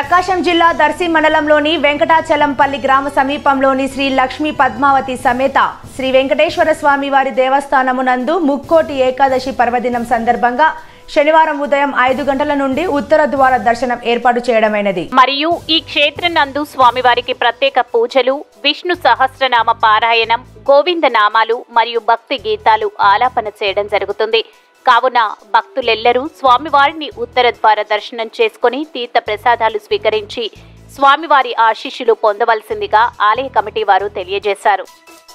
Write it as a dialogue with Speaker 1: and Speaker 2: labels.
Speaker 1: ప్రకాశం జిల్లా దర్శి మండలంలోని వెంకటాచలంపల్లి గ్రామ సమీపంలోని శ్రీ లక్ష్మీ పద్మావతి సమేత శ్రీ వెంకటేశ్వర స్వామి వారి దేవస్థానమునందు ముక్కోటి ఏకాదశి పర్వదినం సందర్భంగా శనివారం ఉదయం ఐదు గంటల నుండి ఉత్తర ద్వార దర్శనం ఏర్పాటు చేయడమైనది
Speaker 2: మరియు ఈ క్షేత్రం నందు స్వామివారికి ప్రత్యేక పూజలు విష్ణు సహస్రనామ పారాయణం గోవింద నామాలు మరియు భక్తి గీతాలు ఆలాపన చేయడం జరుగుతుంది కావున భక్తులెల్లరూ స్వామివారిని ఉత్తర ద్వార దర్శనం చేసుకుని తీర్థ ప్రసాదాలు స్వీకరించి స్వామివారి ఆశీస్సులు పొందవలసిందిగా ఆలయ కమిటీ వారు తెలియజేశారు